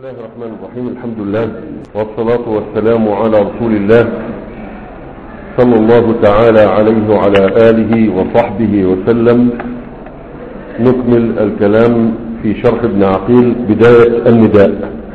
الله الرحمن الرحيم الحمد لله والصلاة والسلام على رسول الله صلى الله تعالى عليه وعلى آله وصحبه وسلم نكمل الكلام في شرح ابن عقيل بداية النداء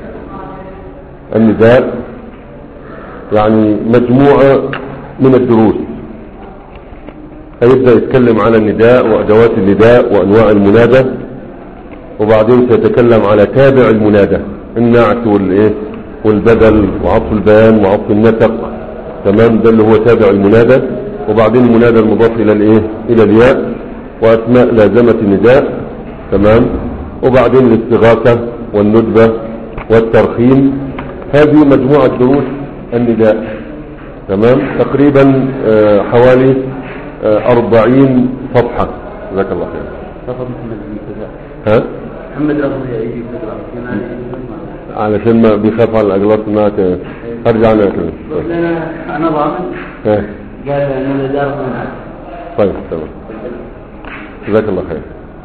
النداء يعني مجموعة من الدروس هيبدأ يتكلم على النداء وأدوات النداء وأنواع المنادى وبعدين سيتكلم على تابع المنادى النعت والايه والبدل وعطف البيان وعطف النسق تمام ده اللي هو تابع المنادى وبعدين المنادى المضاف الى الايه الى الياء واسماء لازمة النداء تمام وبعدين الاستغاثة والندبة والترخيم هذه مجموعة دروس النداء تمام تقريبا آه حوالي آه أربعين صفحة جزاك الله خير ها محمد رفض يجي فكرة علشان ما بيخاف على الاجلاط انها ت- ارجع انا أكلم. قلت لنا انا ضامن ها قال انه الاداره من عاد طيب تمام جزاك الله خير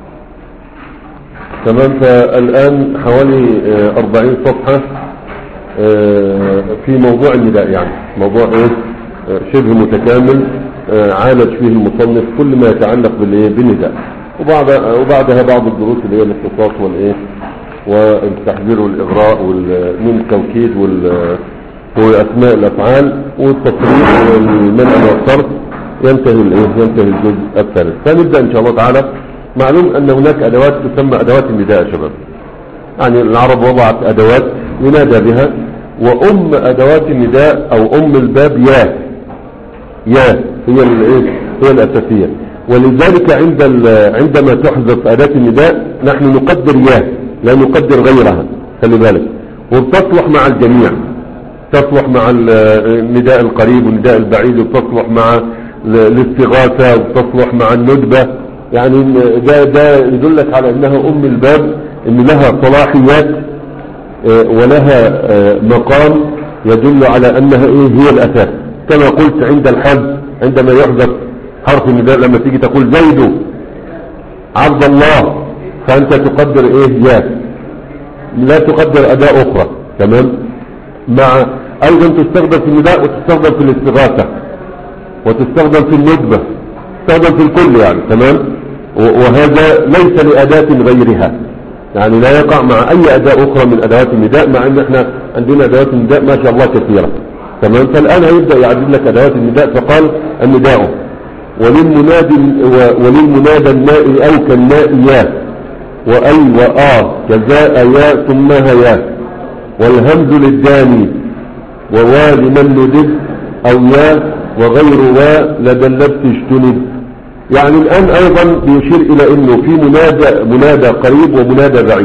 تمام فالان حوالي آه، 40 صفحة آه، في موضوع النداء يعني موضوع ايه آه، شبه متكامل آه، عالج فيه المصنف كل ما يتعلق بالايه بالنداء وبعد وبعدها بعض الدروس اللي هي الاختصاص والايه والتحذير والاغراء وال- من التوكيد وال واسماء الافعال والتصريف والمنع والصرف ينتهي الايه ينتهي الجزء الثالث فنبدا ان شاء الله تعالى معلوم ان هناك ادوات تسمى ادوات النداء يا شباب يعني العرب وضعت ادوات ينادى بها وام ادوات النداء او ام الباب يا يا هي الايه هي الاساسيه ولذلك عند ال- عندما تحذف اداه النداء نحن نقدر يا لا نقدر غيرها خلي بالك وبتصلح مع الجميع تصلح مع ال- النداء القريب والنداء البعيد وتصلح مع ال- الاستغاثة وتصلح مع الندبة يعني ده, ده يدلك على انها ام الباب ان لها صلاحيات آه، ولها آه، مقام يدل على انها ايه هي الاساس كما قلت عند الحد عندما يحذف حرف النداء لما تيجي تقول زيد عبد الله فانت تقدر ايه يا لا تقدر اداء اخرى تمام مع ايضا تستخدم في النداء وتستخدم في الاستغاثة وتستخدم في الندبة تستخدم في الكل يعني تمام و- وهذا ليس لأداة غيرها يعني لا يقع مع اي اداة اخرى من ادوات النداء مع ان احنا عندنا ادوات النداء ما شاء الله كثيرة تمام فالان هيبدأ يعدد لك ادوات النداء فقال النداء وللمنادي و- وللمنادى النائي او كالنائي يا واي وآ كزاء يا ثم هيا والهمز للداني ووا لمن ندب او يا وغير وا لدى اللبس اجتنب يعني الان ايضا بيشير الى انه في منادى منادى قريب ومنادى بعيد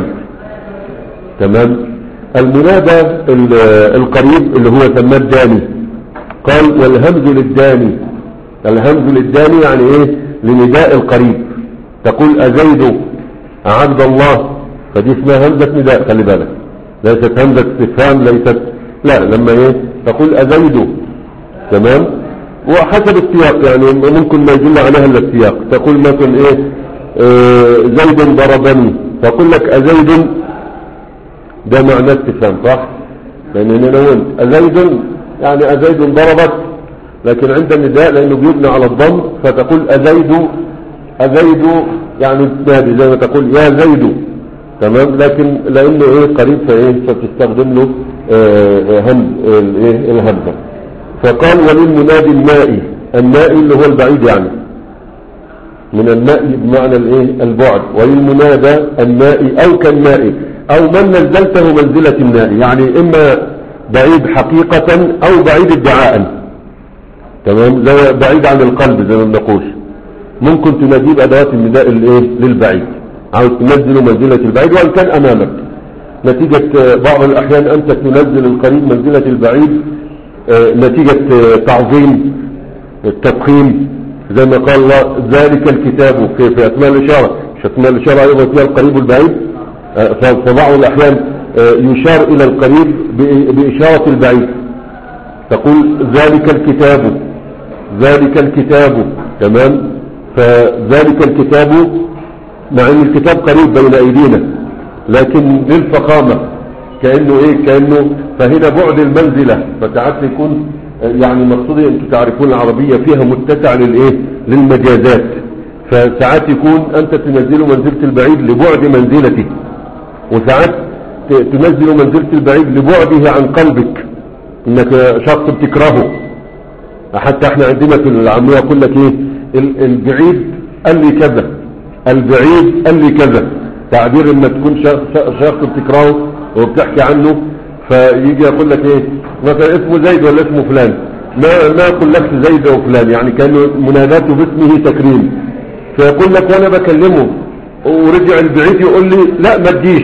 تمام المنادى ال- القريب اللي هو سماه الداني قال والهمز للداني الهمز للداني يعني ايه لنداء القريب تقول ازيد عبد الله فدي اسمها همزة نداء خلي بالك ليست همزة استفهام ليست لا لما ايه تقول ازيد تمام وحسب السياق يعني ممكن ما يدل عليها الا السياق تقول مثلا ايه آه زيد ضربني تقول لك ازيد ده معناه استفهام صح لان هنا نقول ازيد يعني ازيد ضربك لكن عند النداء لانه بيبنى على الضم فتقول ازيد ازيد يعني تنادي زي ما تقول يا زيد تمام لكن لانه ايه قريب فايه فتستخدم له آه، هم الايه الهمزه فقال وللمنادي المائي المائي اللي هو البعيد يعني من المائي بمعنى الايه البعد وللمنادى المائي او كالمائي او من نزلته منزلة النائي يعني اما بعيد حقيقة او بعيد ادعاء تمام زي بعيد عن القلب زي ما بنقول ممكن تناديه بادوات النداء الايه للبعيد عاوز تنزله منزلة البعيد وان كان امامك نتيجة آه، بعض الاحيان انت تنزل القريب منزلة البعيد آه، نتيجة آه، تعظيم التفخيم زي ما قال الله ذلك الكتاب في, في اسماء الاشارة مش اسماء الاشارة ايضا فيها القريب والبعيد آه، ف- فبعض الاحيان آه، يشار الى القريب ب- باشارة البعيد تقول ذلك الكتاب ذلك الكتاب تمام فذلك الكتاب مع ان الكتاب قريب بين ايدينا لكن للفخامة كأنه ايه كأنه فهنا بعد المنزلة فساعات يكون آه، يعني مقصودي انتم تعرفون العربية فيها متسع للايه للمجازات فساعات يكون انت تنزله منزلة البعيد لبعد منزلته وساعات ت- تنزل منزلة البعيد لبعده عن قلبك انك شخص بتكرهه حتى احنا عندنا في العامية يقول لك ايه ال- البعيد قال لي كذا البعيد قال لي كذا تعبير انك تكون شخص شخص بتكرهه وبتحكي عنه فيجي يقول لك ايه مثلا اسمه زيد ولا اسمه فلان ما ما يقول لك زيد او فلان يعني كانه مناداته باسمه تكريم فيقول لك وانا بكلمه ورجع البعيد يقول لي لا ما تجيش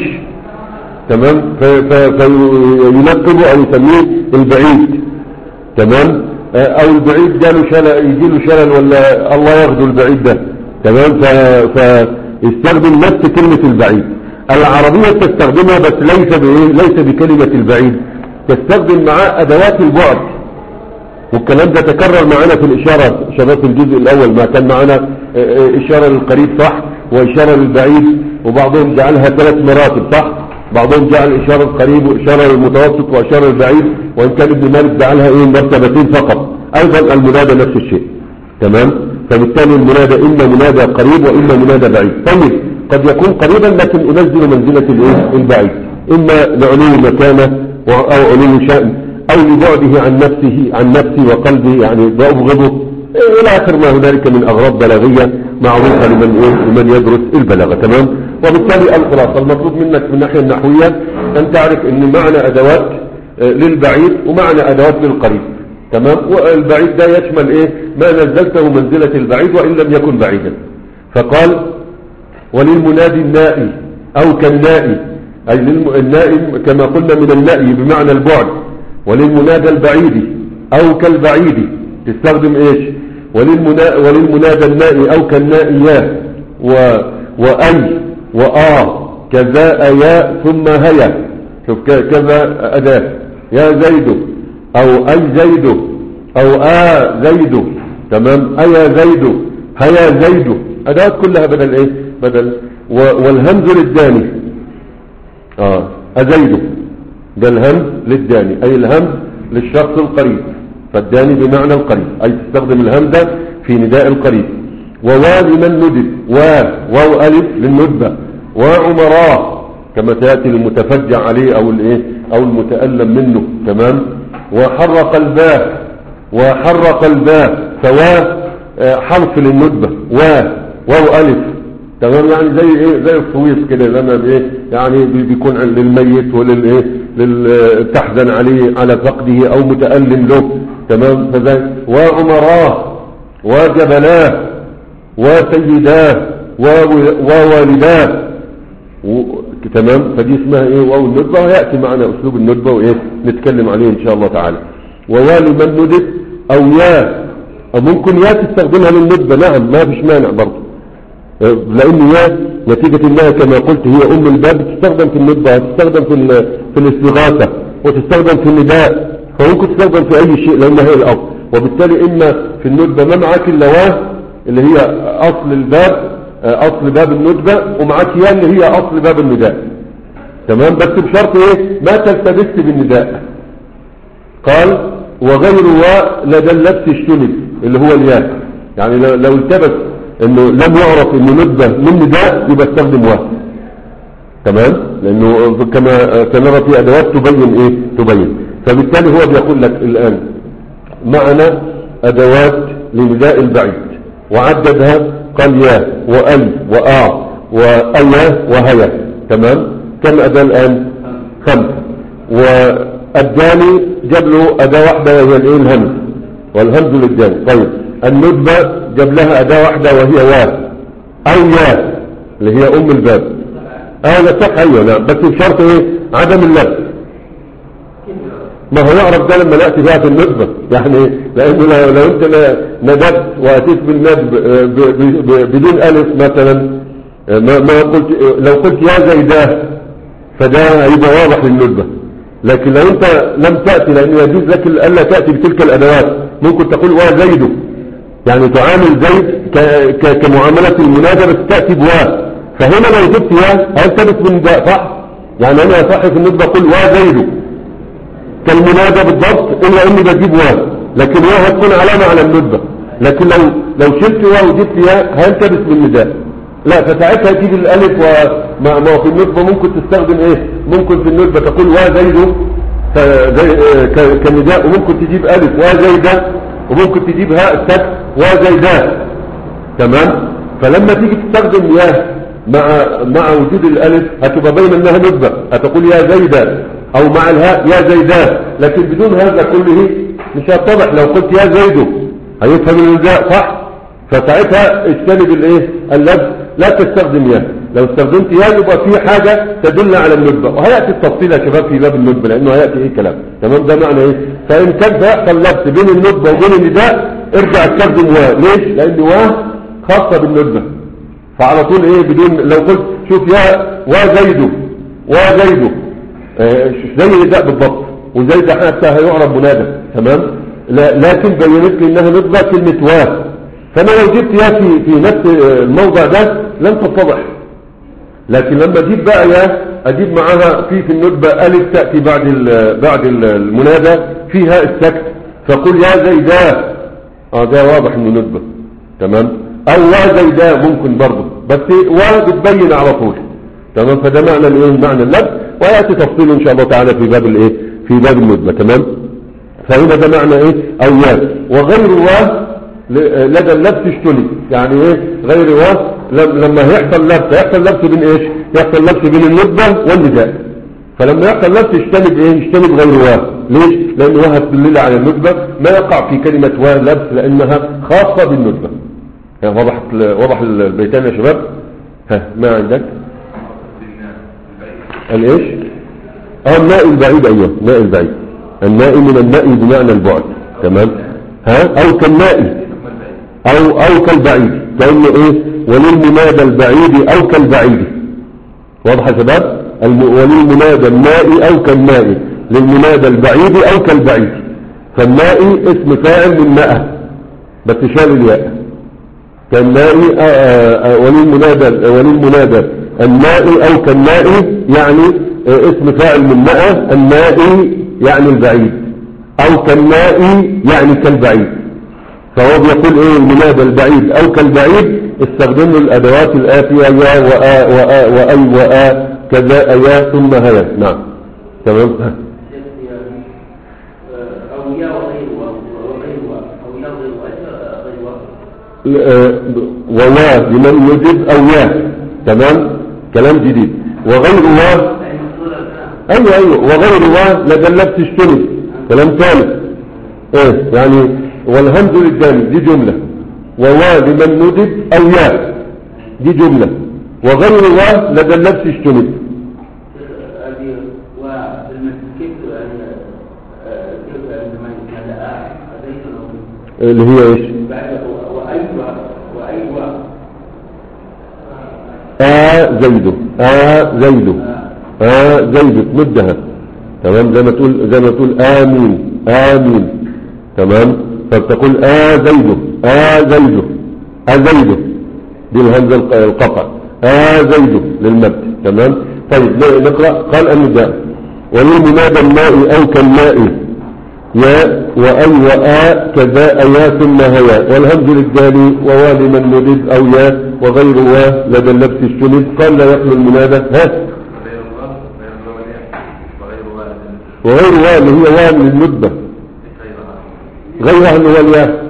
تمام ف- ف- فينقبه او يسميه البعيد تمام آه، او البعيد جاله شلل يجي له شلل ولا الله ياخده البعيد ده تمام ف- فيستخدم نفس كلمة البعيد العربية تستخدمها بس ليس بايه ليس بكلمة البعيد تستخدم معاه ادوات البعد والكلام ده تكرر معنا في الإشارة شباب في الجزء الأول ما كان معنا آه، آه، إشارة للقريب صح وإشارة للبعيد وبعضهم جعلها ثلاث مراتب صح بعضهم جعل إشارة القريب وإشارة للمتوسط وإشارة للبعيد وإن كان ابن مالك جعلها إيه مرتبتين فقط أيضا المنادى نفس الشيء تمام فبالتالي المنادى إما منادى قريب وإما منادى بعيد طيب قد يكون قريبا لكن أنزل منزلة الإيه؟ البعيد إما لعلو مكانة و- أو علو شأن أو لبعده عن نفسه عن نفسه وقلبه يعني بأبغضه إيه إلى آخر ما هنالك من أغراض بلاغية معروفة لمن إيه؟ لمن يدرس البلاغة تمام وبالتالي الخلاصة المطلوب منك من الناحية النحوية أن تعرف أن معنى أدوات آه، للبعيد ومعنى أدوات للقريب تمام والبعيد ده يشمل إيه ما نزلته منزلة البعيد وإن لم يكن بعيدا فقال وللمنادي النائي أو كالنائي أي للم- النائي كما قلنا من النائي بمعنى البعد وللمنادى البعيد أو كالبعيد تستخدم إيش وللمنا... وللمنادى النائي أو كالنائيات و... وأي وآ كذا يا ثم هيا شوف ك- كذا أداة يا زيد أو أي زيد أو آ زيد تمام أيا زيد هيا زيد أدوات كلها بدل إيه بدل و... والهمز للداني آه أزيد ده الهمز للداني أي الهمز للشخص القريب فالداني بمعنى القريب أي تستخدم الهمزة في نداء القريب ووا لمن ندب و واو ألف للندبة وعمراء كما سيأتي المتفجع عليه أو الإيه أو المتألم منه تمام وحرق الباء وحرق الباء فوا آه، حرف للندبة و واو ألف تمام يعني زي ايه زي الصويص كده لما بايه يعني بي- بيكون عن- للميت وللايه لل- تحزن عليه على فقده او متألم له تمام فزي وعمراه وجبلاه وسيداه وو- ووالداه و- تمام فدي اسمها ايه واو الندبة ويأتي معنا اسلوب الندبة وايه نتكلم عليه ان شاء الله تعالى ووالي من ندب او يا او ممكن يا تستخدمها للندبة نعم ما فيش مانع برضه لان يا نتيجة انها كما قلت هي ام الباب تستخدم في الندبة تستخدم في ال- في الاستغاثة وتستخدم في النداء فممكن تستخدم في اي شيء لانها هي الاب وبالتالي اما في الندبة ما معاك الا واه اللي هي اصل الباب آه، اصل باب الندبة ومعاك يا اللي هي اصل باب النداء تمام بس بشرط ايه ما تلتبس بالنداء قال وغير و لدى اللبس اشتمل اللي هو الياء يعني لو لو التبس انه لم يعرف انه ندبة من نداء يبقى استخدم و تمام لانه كما سنرى في ادوات تبين ايه تبين فبالتالي هو بيقول لك الان معنا ادوات لنداء البعيد وعددها قال يا وأل وآ وأيا وهيا تمام كم أداة الآن خمسة والداني جاب له أداة واحدة وهي الإيه الهمز والهمز للداني طيب الندبة جاب لها أداة واحدة وهي وا أو يا اللي هي أم الباب هذا صح أيوة نعم بس بشرط إيه عدم اللبس ما هو يعرف ده لما نأتي بها في الندبة يعني لأنه لو, لو أنت ندبت وأتيت بالندب آه، ب- ب- ب- بدون ألف مثلا آه، ما, ما قلت لو قلت يا زيداه فده هيبقى واضح للندبة لكن لو أنت لم تأتي لأنه يجوز لك ألا تأتي بتلك الأدوات ممكن تقول وزيد يعني تعامل زيد ك- ك- كمعاملة المنادى بس تأتي بوا فهنا لو جبت يا هل تبت بالنداء صح يعني انا اصحي في الندبة اقول وزيد كالمنادى بالضبط الا اني بجيب واو لكن واو هتكون علامة على الندبة لكن لو لو شلت واو وجبت ياء هيلتبس بالنداء لا فساعتها تجيب الالف وما ما هو في الندبة ممكن تستخدم ايه ممكن في الندبة تقول وزيد فزي آه، ك- كالنداء وممكن تجيب الف وزيدة وممكن تجيب هاء السكت وزيداء تمام فلما تيجي تستخدم يا مع مع وجود الالف هتبقى باين انها ندبه هتقول يا زيدا او مع الهاء يا زيدان لكن بدون هذا كله مش هيتضح لو قلت يا زيد هيفهم النداء صح فساعتها اجتنب الايه اللبس لا تستخدم يا لو استخدمت يا يبقى في حاجه تدل على الندبه وهياتي التفصيل يا شباب في باب الندبه لانه هياتي ايه كلام تمام ده معنى ايه فان كان سيحصل لبس بين الندبه وبين النداء ارجع استخدم وا ليش لان وا خاصه بالندبه فعلى طول ايه بدون لو قلت شوف يا وزيد وزيد آه، زي النداء بالضبط وزيد حتى هيعرب منادى تمام لا لكن بينت لي انها ندبه كلمه وا فانا لو جبت يا في في نفس الموضع ده لن تتضح لكن لما اجيب بقى يا اجيب معاها في في الندبه الف تاتي بعد ال- بعد ال- المنادى فيها السكت فقل يا زيدا اه ده واضح انه ندبه تمام او وا زيدا ممكن برضه بس وا بتبين على طول تمام فده معنى الايه معنى اللبس وياتي تفصيله ان شاء الله تعالى في باب الايه في باب الندبه تمام فهنا ده معنى ايه او يا وغير وا ل- لدى اللبس اشتلي يعني ايه غير وا لم- لما هيحصل لبس هيحصل لبس بين ايش يحصل لبس بين الندبه والنداء فلما يحصل لبس يجتنب ايه يجتنب غير وا ليش لان وا هتدل على الندبه ما يقع في كلمه وا لبس لانها خاصه بالندبه ها، وضح وضح البيتان يا شباب ها ما عندك الايش اه النائي البعيد ايوه النائي البعيد النائي من النائي بمعنى البعد تمام ها او كالنائي او او كالبعيد كانه ايه وللمنادى البعيد او كالبعيد واضح يا شباب الم... وللمنادى النائي او كالنائي للمنادى البعيد او كالبعيد فالنائي اسم فاعل من نأى بس شال الياء كالنائي آه، آه، آه، وللمنادى وللمنادى النائي او كالنائي يعني آه، اسم فاعل من نأى النائي يعني البعيد او كالنائي يعني كالبعيد فهو بيقول ايه المنادى البعيد او كالبعيد استخدم له الادوات الاتيه يا وآ وآ واي وآ كذا يا ثم هيا نعم تمام أو يا وغير وغير أو يا وغير غير آه، ووا لمن يجب او يا تمام كلام جديد وغير وا يعني مقصود الكلام ايوه ايوه وغير وا لدى اللبس اشتري كلام ثالث ايه يعني والهمز للجانب دي جملة ووا لمن ندب او يا دي جملة وغير وا لدى اللبس اشتري هذه وبالمثل كيف يعني آه، كيف عندما هذا أتيت له اللي هي ايش بعد وأيوة وأيوة آ زيد آ زيد آ زيد تمدها تمام زي ما تقول زي ما تقول آمين آمين تمام فبتقول آ زيد آ زيد آ زيد دي الهمزة الق- القطع آ زيد للمد تمام طيب ن- نقرأ قال النداء وللمنادى الماء أو كالماء يا وأي وآ كذا يا ثم هيا والهمز للدال ووا لمن ندب أو يا وغير وا لدى اللبس الشمس قال لا يخلو المنادى ها وغير وا اللي هي وا للندبة غيرها اللي هو الياء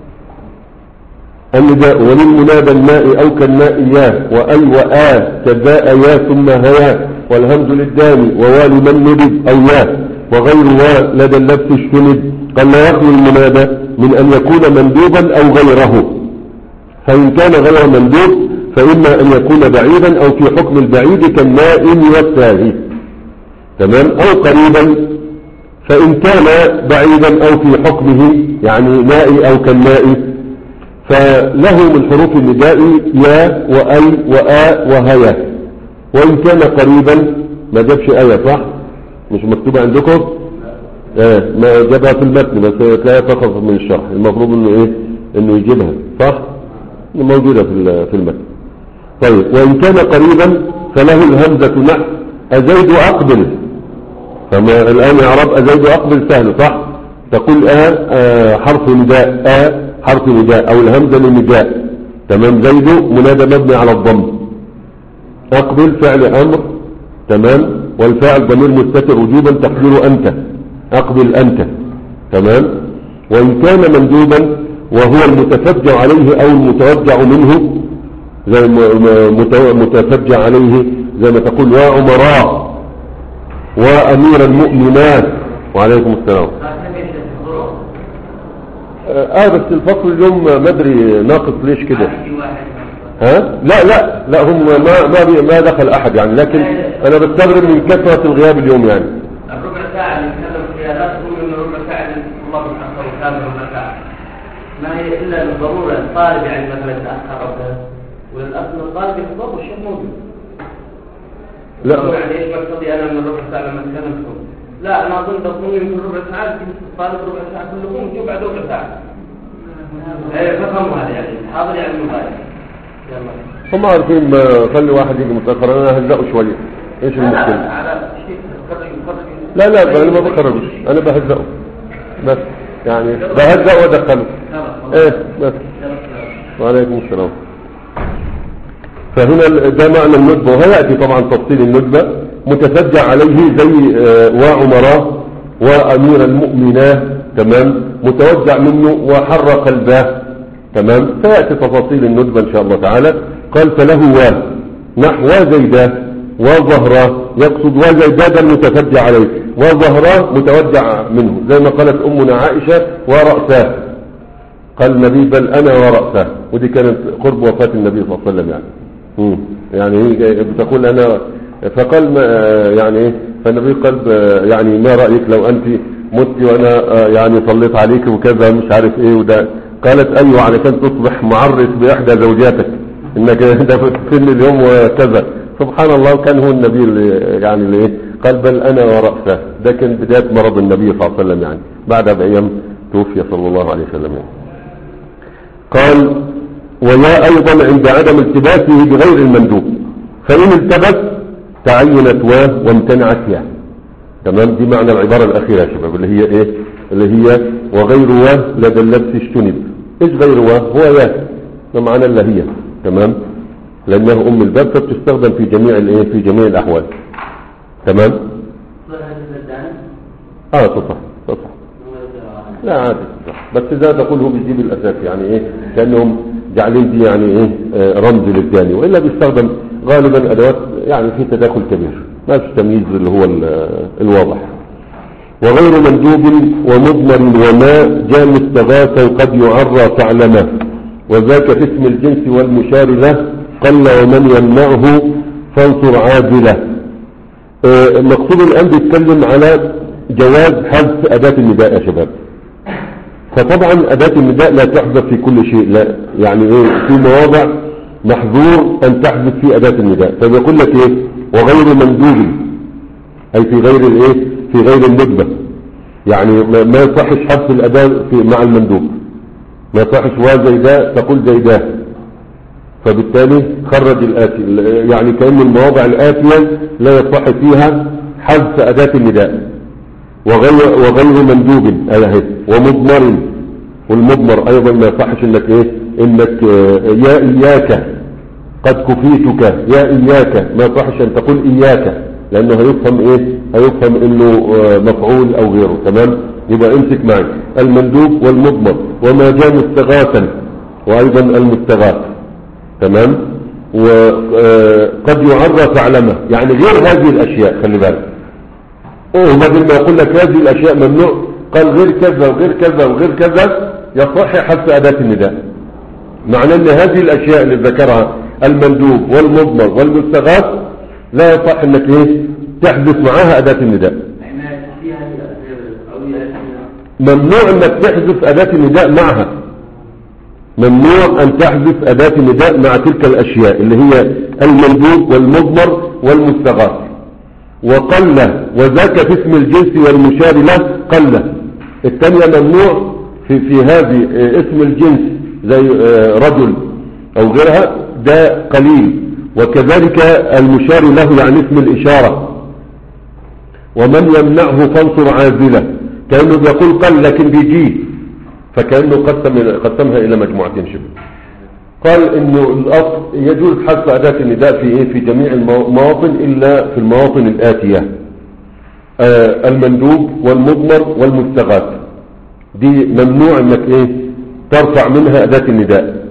النداء وللمنادى الماء أو كالماء يا وأي وآ كذا يا ثم هيا والهمز للدال ووا لمن ندب أو يا وغير وا لدى اللبس الشمد قال لا يخلو المنادى من أن يكون مندوبا أو غيره فإن كان غير مندوب فإما أن يكون بعيدا أو في حكم البعيد كالنائم والساهي تمام أو قريبا فإن كان بعيدا أو في حكمه يعني نائي أو كالنائي فله من حروف النداء يا وأي وآ وهيا وإن كان قريبا ما جابش آية صح مش مكتوبة عندكم آه ما جابها في المتن بس تلاقيها فقط من الشرح المفروض انه ايه انه يجيبها صح موجودة في ال- في المتن طيب وإن كان قريبا فله الهمزة نحو أزيد أقبل فما الآن إعراب أزيد أقبل سهل صح تقول آ آه حرف نداء آ حرف نداء أو الهمزة للنداء تمام زيد منادى مبني على الضم أقبل فعل أمر تمام والفاعل ضمير مستتر وجوبا تقدير أنت أقبل أنت تمام وإن كان مندوبا وهو المتفجع عليه أو المتوجع منه زي متفجع عليه زي ما تقول يا عمراء وأمير المؤمنات وعليكم السلام اه بس الفصل اليوم ما ادري ناقص ليش كده ها لا لا لا هم ما ما بي ما دخل احد يعني لكن انا بستغرب من كثره الغياب اليوم يعني الربع ساعة اللي نتكلم فيها لا تقول انه ربع ساعة الله متأخر وكامل ربع ساعة ما هي الا بالضرورة الطالب يعني مثلا تأخر او كذا والاصل الطالب يحضر والشيخ موجود لا يعني ايش مقصدي انا من ربع ساعة لما اتكلم فيكم لا انا اظن تظن يمكن ربع ساعة الطالب ربع ساعة كلكم وجوا بعد ربع ساعة ايه فهموا هذا يعني حاضر يعني مغاير يلا هم عارفين ما خلي واحد يجي متاخر انا ههزقه شويه ايش المشكله على شيء فرق فرق لا لا انا ما بخرجش انا بهزقه بس يعني بهزقه وادخله ايه بس وعليكم السلام فهنا ال- ده معنى الندبة وهيأتي طبعا تفصيل الندبة متفجع عليه زي آه، وعمراء وأمير المؤمنات تمام متوجع منه وحر قلباه تمام سيأتي تفاصيل الندبة إن شاء الله تعالى قال فله و نحو زيداه وظهراه يقصد وزيداد المتفجع عليه وظهراه متوجع منه زي ما قالت أمنا عائشة ورأساه قال النبي بل أنا ورأسه ودي كانت قرب وفاة النبي صلى الله عليه وسلم يعني مم. يعني هي جاي- بتقول أنا فقال ما يعني إيه؟ فالنبي قال ب- يعني ما رأيك لو أنت مت وأنا آه، يعني صليت عليك وكذا مش عارف إيه وده قالت أيوة علشان تصبح معرس بإحدى زوجاتك إنك ده في سن اليوم وكذا سبحان الله كان هو النبي اللي يعني اللي إيه؟ قال بل أنا ورأسه ده كان بداية مرض النبي صلى الله عليه وسلم يعني بعدها بأيام توفي صلى الله عليه وسلم يعني. قال ويا أيضا عند عدم التباسه بغير المندوب فإن التبس تعينت و وامتنعت يا تمام دي معنى العبارة الأخيرة يا شباب اللي هي إيه اللي هي وغير و لدى اللبس اجتنب إيش غير و هو يا ده معنى اللي هي تمام لأنها أم الباب فبتستخدم في جميع الإيه في جميع الأحوال تمام اه تصح تصح لا عادي صح. بس ده تقول هو بيجيب الاساس يعني ايه كانهم جعلين دي يعني ايه آه، رمز للثاني والا بيستخدم غالبا ادوات يعني في تداخل كبير ما فيش تمييز اللي هو ال- آه، الواضح وغير مندوب ومضمر وما جاء مستغاثا قد يعرى فاعلمه وذاك في اسم الجنس والمشار له قل ومن يمنعه فانصر عاجله آه، المقصود الآن بيتكلم على جواز حذف أداة النداء يا شباب فطبعا أداة النداء لا تحذف في كل شيء لا يعني إيه في مواضع محظور أن تحذف في أداة النداء فبيقول لك إيه وغير مندوب أي في غير الإيه في غير الندبة يعني ما ما يصحش حذف الأداة في مع المندوب ما يصحش وزيداء تقول زيداه فبالتالي خرج الآتي يعني كأن المواضع الآتية لا يصح فيها حذف أداة النداء وغير, وغير مندوب أهي ومضمر والمضمر أيضا ما يصحش إنك إيه إنك آه، يا إياك قد كفيتك يا إياك ما يصحش أن تقول إياك لأنه هيفهم إيه هيفهم إنه آه، مفعول أو غيره تمام يبقى امسك معي المندوب والمضمر وما جاء مستغاثا وأيضا المستغاث تمام وقد يعرى فاعلمه يعني غير هذه الأشياء خلي بالك وبدل ما يقول لك هذه الأشياء ممنوع قال غير كذا وغير كذا وغير كذا يصح حذف أداة النداء معنى أن هذه الأشياء اللي ذكرها المندوب والمضمر والمستغاث لا يصح أنك إيه تحذف معها أداة النداء ممنوع أنك تحذف أداة النداء معها ممنوع أن تحذف أداة النداء مع تلك الأشياء اللي هي المندوب والمضمر والمستغاث وقل وذاك في اسم الجنس والمشار له قل الثانية ممنوع في, في هذه آه، اسم الجنس زي آه، رجل أو غيرها ده قليل وكذلك المشار له يعني اسم الإشارة ومن يمنعه فانصر عازلة كأنه بيقول قل لكن بيجي فكأنه قسم قسمها إلى مجموعتين شبه قال انه الاصل يجوز حذف اداة النداء في ايه في جميع المواطن الا في المواطن الاتية آه المندوب والمضمر والمستغاث دي ممنوع انك ايه ترفع منها اداة النداء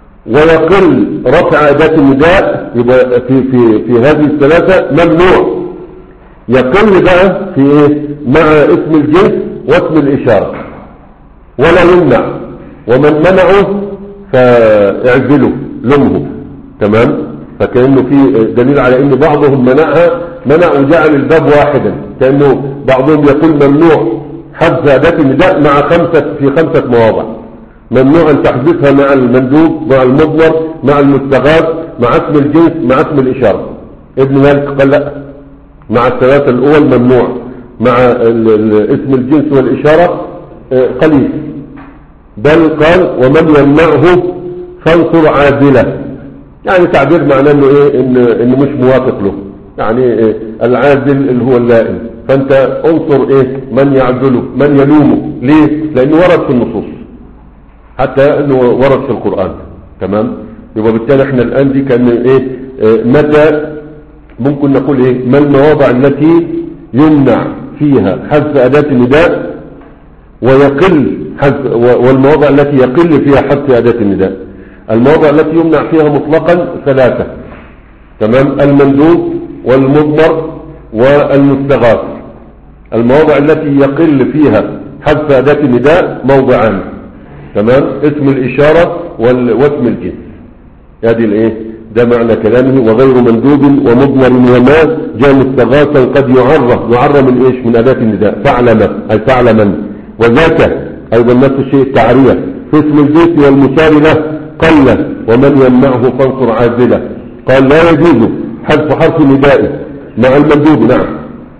ويقل رفع اداة النداء يبقى في, في, في هذه الثلاثة ممنوع يقل بقى في ايه مع اسم الجنس واسم الاشارة ولا يمنع ومن منعه فاعزله لمه تمام فكأنه في دليل على ان بعضهم منعها منع وجعل الباب واحدا كأنه بعضهم يقول ممنوع حذف أداة النداء مع خمسة في خمسة مواضع ممنوع أن تحذفها مع المندوب مع المضمر مع المستغاث مع اسم الجنس مع اسم الإشارة ابن مالك قال لا مع الثلاثة الأول ممنوع مع اسم الجنس والإشارة قليل بل قال ومن يمنعه فانصر عادلة يعني تعبير معناه انه ايه إن انه مش موافق له يعني إيه العادل اللي هو اللائم فانت انصر ايه من يعدله من يلومه ليه لانه ورد في النصوص حتى انه ورد في القرآن تمام يبقى بالتالي احنا الان دي كان ايه, إيه متى ممكن نقول ايه ما المواضع التي يمنع فيها حذف اداة النداء ويقل حذف والمواضع التي يقل فيها حذف اداة النداء المواضع التي يمنع فيها مطلقا ثلاثة تمام المندوب والمضمر والمستغاث المواضع التي يقل فيها حذف أداة النداء موضعان تمام اسم الإشارة واسم الجنس هذه الايه ده معنى كلامه وغير مندوب ومضمر وما جاء مستغاثا قد يعرف يعرف من ايش من أداة النداء فاعلم أي فاعلما وذاك أيضا نفس الشيء التعرية في اسم الجنس والمشار له قل ومن يمنعه فانصر عازله قال لا يجوز حذف حرف نداء مع المندوب نعم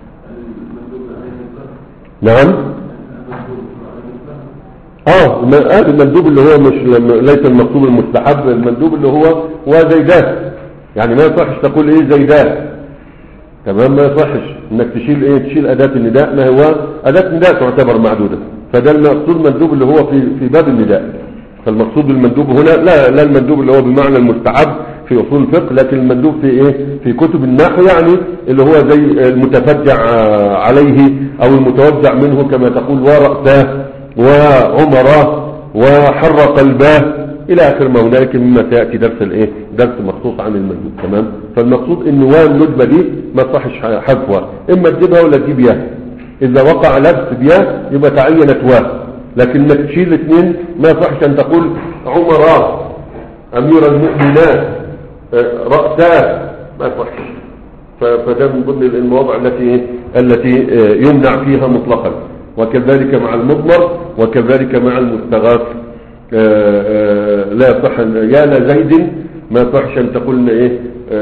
نعم اه المندوب اللي هو مش ليس المقصود المستحب المندوب اللي هو وزيدات يعني ما يصحش تقول ايه زيدات تمام ما يصحش انك تشيل ايه تشيل اداة النداء ما هو اداة النداء تعتبر معدودة فده المقصود المندوب اللي هو في في باب النداء فالمقصود بالمندوب هنا لا لا المندوب اللي هو بمعنى المستحب في اصول الفقه لكن المندوب في ايه في كتب النحو يعني اللي هو زي المتفجع عليه او المتوجع منه كما تقول ورأساه وعمراه وحرق الباه الى اخر ما هنالك مما سياتي درس الايه درس مخصوص عن المندوب تمام فالمقصود ان واو الندبه دي ما تصحش حذفها اما تجيبها ولا تجيب ياء اذا وقع لبس بياء يبقى تعينت واو لكن انك تشيل الاثنين ما يصحش ان تقول عمراء امير المؤمنات رأساه ما يصحش فده من ضمن المواضع التي التي يمنع فيها مطلقا وكذلك مع المضمر وكذلك مع المستغاث لا يصح يا لزيد ما يصحش ان تقول ايه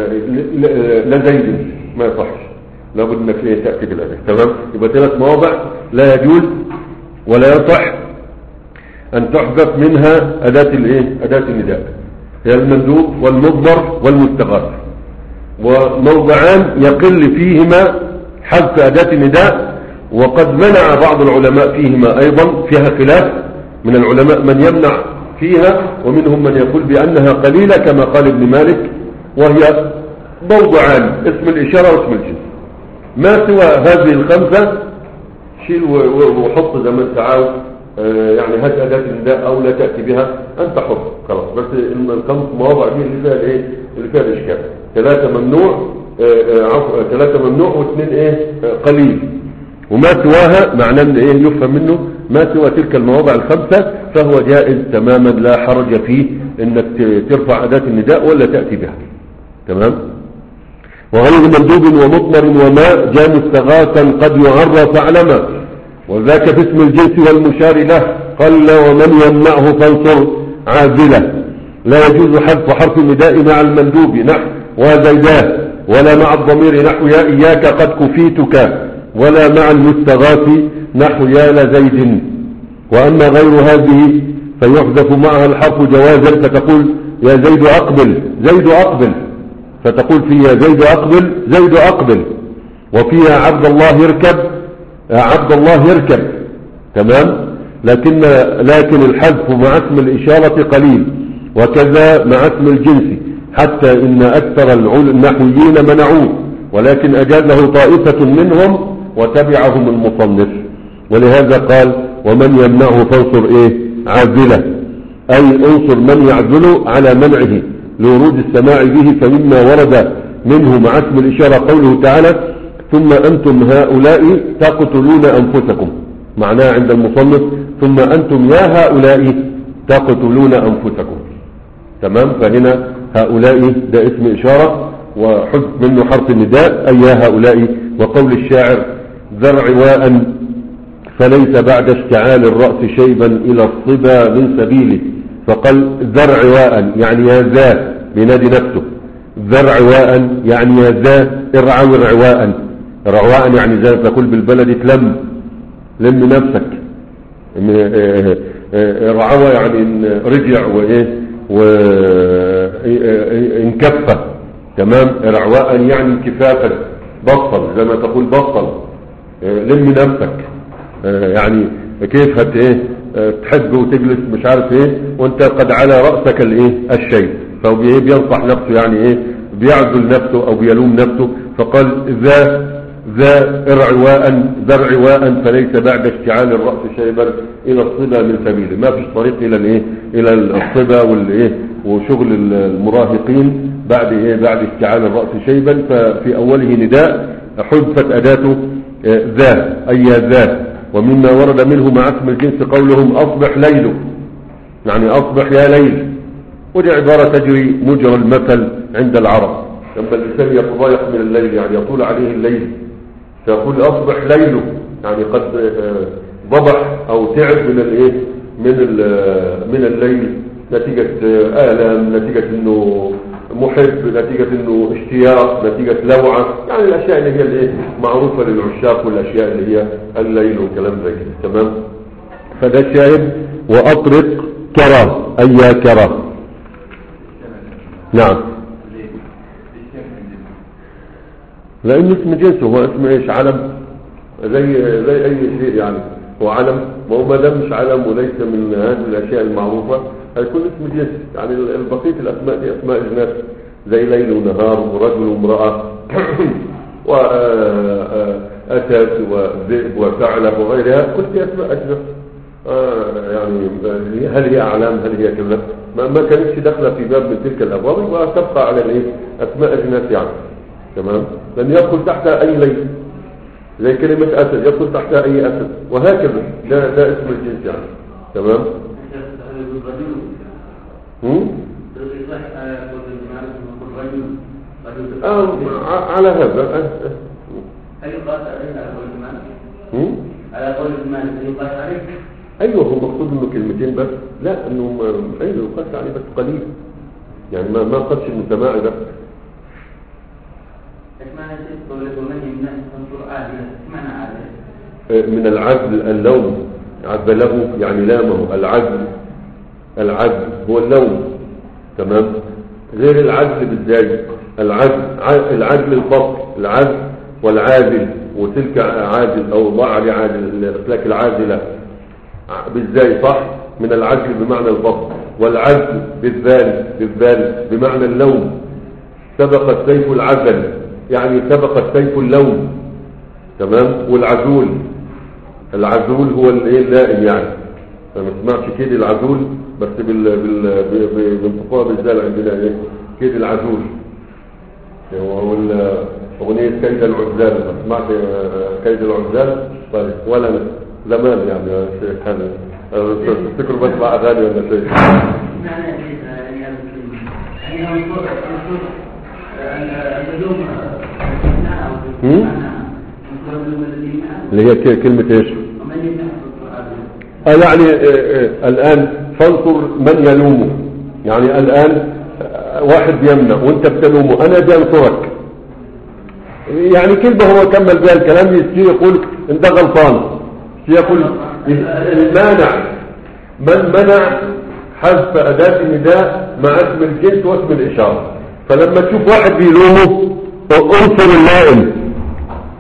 لزيد ما يصحش لابد انك ايه تاتي بالالف تمام يبقى ثلاث مواضع لا يجوز ولا يصح ان تحذف منها اداه الايه اداه النداء هي المندوب والمضمر والمستغاث وموضعان يقل فيهما حذف اداه النداء وقد منع بعض العلماء فيهما ايضا فيها خلاف من العلماء من يمنع فيها ومنهم من يقول بانها قليله كما قال ابن مالك وهي موضعان اسم الاشاره واسم الجنس ما سوى هذه الخمسه شيل وحط زي ما انت عاوز يعني هات اداه النداء او لا تاتي بها انت حر خلاص بس الخمس مواضع دي اللي فيها الايه اللي فيها الاشكال ثلاثه ممنوع عفوا ثلاثه ممنوع واثنين ايه قليل وما سواها معناه ان ايه يفهم منه ما سوى تلك المواضع الخمسه فهو جائز تماما لا حرج فيه انك ترفع اداه النداء ولا تاتي بها تمام وغير مندوب ومطمر وما جاء مستغاثا قد يعرف علما وذاك في اسم الجنس والمشار له قل ومن يمنعه فانصر عازلة لا يجوز حذف حرف النداء مع المندوب نحو وزيداه ولا مع الضمير نحو يا إياك قد كفيتك ولا مع المستغاث نحو يا لزيد وأما غير هذه فيحذف معها الحرف جوازا فتقول يا زيد أقبل زيد أقبل فتقول في يا زيد أقبل زيد أقبل وفيها عبد الله يركب عبد الله يركب تمام لكن لكن الحذف مع اسم الإشارة قليل وكذا مع اسم الجنس حتى إن أكثر العل- النحويين منعوه ولكن أجازه طائفة منهم وتبعهم المصنف ولهذا قال ومن يمنعه فانصر إيه عازلة أي انصر من يعزل على منعه لورود السماع به فمما ورد منه مع اسم الإشارة قوله تعالى ثم أنتم هؤلاء تقتلون أنفسكم معناه عند المصنف ثم أنتم يا هؤلاء تقتلون أنفسكم تمام فهنا هؤلاء ده اسم إشارة وحذف منه حرف النداء أي يا هؤلاء وقول الشاعر ذر عواء فليس بعد اشتعال الرأس شيبا إلى الصبا من سبيله فقال ذر عواء يعني يا ذا بنادي نفسه ذر عواء يعني يا ذا ارعوا رعواء رعواء يعني زي ما تقول بالبلد تلم لم نفسك رعوى يعني إن رجع وايه وانكفى تمام رعواء يعني انكفافا بطل زي ما تقول بطل لم نفسك يعني كيف هت ايه تحب وتجلس مش عارف ايه وانت قد على رأسك الايه الشيء فهو بي- بينصح نفسه يعني ايه بيعزل نفسه او بيلوم نفسه فقال ذا ذا ارعواء ذا ارعواء فليس بعد اشتعال الرأس شيبا الى الصبا من سبيله ما فيش طريق الى الايه الى الصبا والايه وشغل المراهقين بعد ايه بعد اشتعال الرأس شيبا ففي اوله نداء حذفت اداته آه، ذا اي يا ذا ومما ورد منه مع اسم الجنس قولهم اصبح ليل يعني اصبح يا ليل ودي عبارة تجري مجرى المثل عند العرب لما الإنسان يتضايق من الليل يعني يطول عليه الليل فيقول أصبح ليله يعني قد آه، ضبح أو تعب من الايه من ال- من الليل نتيجة آه، آلام نتيجة انه محب نتيجة انه اشتياق نتيجة لوعة يعني الاشياء اللي هي الايه معروفة للعشاق والاشياء اللي هي الليل والكلام زي كده تمام فده الشاهد واطرق كرى اي يا كرى نعم لأن اسم جنس هو اسم ايش علم زي زي اي شيء يعني هو علم ما هو ما دام مش علم وليس من هذه الاشياء المعروفه هيكون اسم جنس يعني البقيه الاسماء دي اسماء اجناس زي ليل ونهار ورجل وامراه واسد وذئب وثعلب وغيرها كل دي اسماء اجناس آه يعني هل هي اعلام هل هي كذا ما, ما كانتش داخله في باب من تلك الابواب يبقى تبقى على الايه اسماء اجناس يعني تمام لن يدخل تحتها اي ليل زي كلمة أسد يدخل تحتها أي أسد وهكذا ده, ده اسم الجنس يعني تمام هم؟ آه ع- على هذا آه، آه. هل يقاس عليه على قول المالك؟ هم؟ على قول المالك هل يقاس عليه؟ أيوه هو مقصود إنه كلمتين بس لا إنه ما- أيوه يقص عليه بس قليل يعني ما ما قصش إنه سماعي بس ايش معنى شيء قولك ومن يمنع تنصر عادلة؟ ايش معنى عادلة؟ آه، من العزل اللوم عزله يعني لامه العزل العزل هو اللوم تمام غير العزل بالزاي العزل ع- العزل الفصل العزل والعازل وتلك عازل او ضاع لعازل الاسلاك العازله ع- بالزاي صح من العزل بمعنى الفصل والعزل بالذال بالذال بمعنى اللوم سبق السيف العزل يعني سبق السيف اللوم تمام والعزول العزول هو الايه اللائم يعني فما تسمعش كيد العزول بس بال بال ب- ب- بانتقاء بالزال عندنا ايه كيد العزول هو ال- اغنيه كيد العزال ما سمعت آه، كيد العزال طيب ولا أنا. زمان يعني يا شيخ هذا تفتكروا بسمع اغاني ولا شيء معنى ايش يعني هذا الكلمة؟ يعني هو يقول يقول اللزوم معنى او هم؟ معنى يقول اللزوم الذي يمنع اللي هي ك- كلمه ايش ومن يمنع تنصر عادلة آه يعني آه، آه، الآن فانصر من يلومه يعني الآن آه، واحد بيمنع وانت بتلومه انا بنصرك يعني كلمة هو كمل بها الكلام يصير يقول انت غلطان يقول المانع من منع حذف أداة النداء مع اسم الجنس واسم الإشارة فلما تشوف واحد بيلومه انصر اللائم